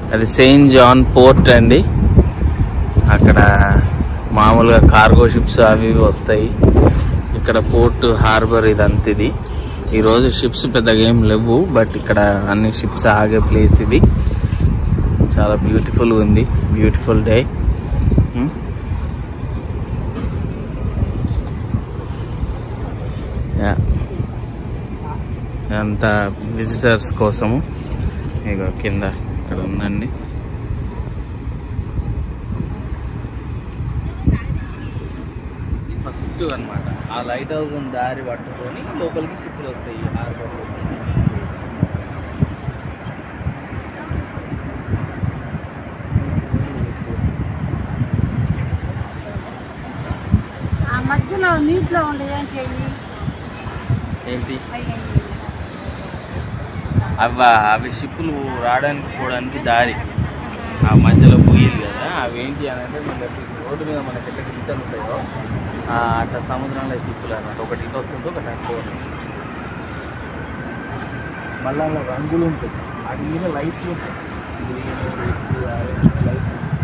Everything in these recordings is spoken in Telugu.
అది సెయింట్ జాన్ పోర్ట్ అండి అక్కడ మామూలుగా కార్గో షిప్స్ అవి ఇవి వస్తాయి ఇక్కడ పోర్ట్ హార్బర్ ఇదంతా ఇది ఈరోజు షిప్స్ పెద్దగా ఏం లేవు బట్ ఇక్కడ అన్ని షిప్స్ ఆగే ప్లేస్ ఇది చాలా బ్యూటిఫుల్ ఉంది బ్యూటిఫుల్ డే యా అంతా విజిటర్స్ కోసము ఇగో కింద ఇక్కడ ఉందండి ఫస్ట్ అన్నమాట ఆ లైట్ హౌస్ దారి పట్టుకొని లోపలికి షిప్లు వస్తాయి హార్బర్ ఆ మధ్యలో నీటిలో ఉండేది ఏంటి అవి? ఏంటి అవి అవి అవి షిప్పులు రావడానికి పోవడానికి దారి ఆ మధ్యలో పోయేది కదా అవి ఏంటి అని అంటే మనకి రోడ్డు మీద మనకి ఎట్లా గిట్టలు ఉంటాయో ఆ అట్లా సముద్రంలో షిప్పులు అన్నమాట ఒకటి ఇటు వస్తుంది ఒకటి అటు పోతుంది మళ్ళీ అలా రంగులు ఉంటాయి వాటి మీద లైట్లు ఉంటాయి green red orange light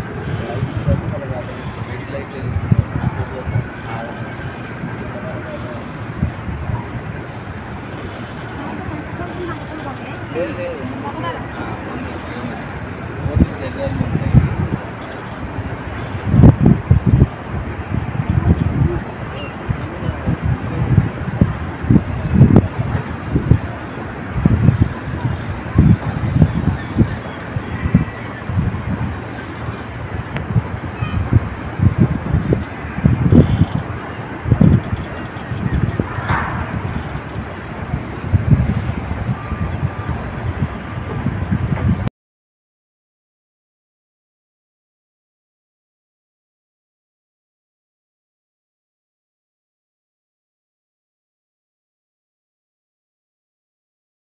red light లేదు లేదు